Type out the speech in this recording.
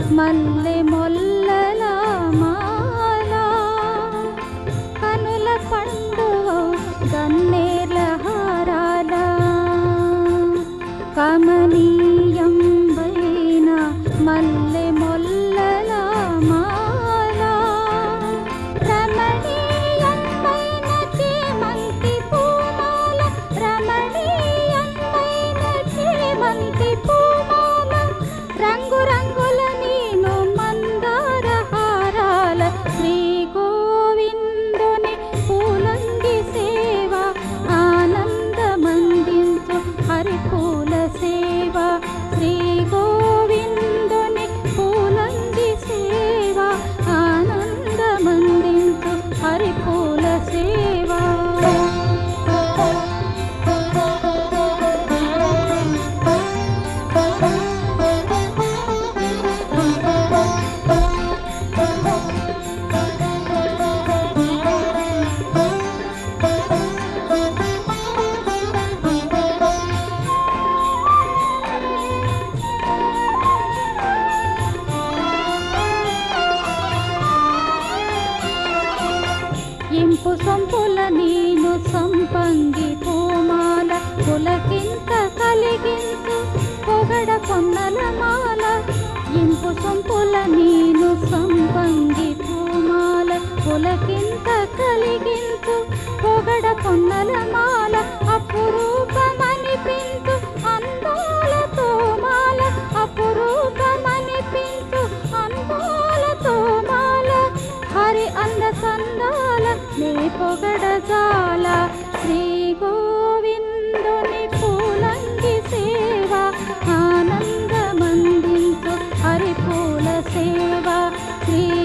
మల్లె మొల్లల మాల కనుల పండువ గన్నేర్ల హారాల కమనీయం వైన మల్లె మొల్లల మాల రమణీయమైన చేమంతి పూమాల రమణీయమైన చేమంతి పూమాల రంగు రంగుల నేను మందార హారాల శ్రీ గోవిందుని పూలంగి సేవ ఆనందమందించు హరిపూల సేవ శ్రీ గోవిందుని పూలంగి సేవ ఆనందమందించు హరిపూల సేవ ఇంపు సొంపుల నేను సంపంగి పూమాల పులకింత కలిగించు పొగడ పొన్నల మాల ఇంపు సొంపుల నేను సంపంగి పూమాల పులకింత కలిగించు పొగడ పొన్నల మాల అపురూపమనిపించు అందాలతో మాల అపురూపమనిపించు అందాలతో మాల హరి అంద సందాల నీ పొగడ జాల శ్రీ గోవిందుని పూలంగి సేవ ఆనందమందించు హరి పూల సేవ శ్రీ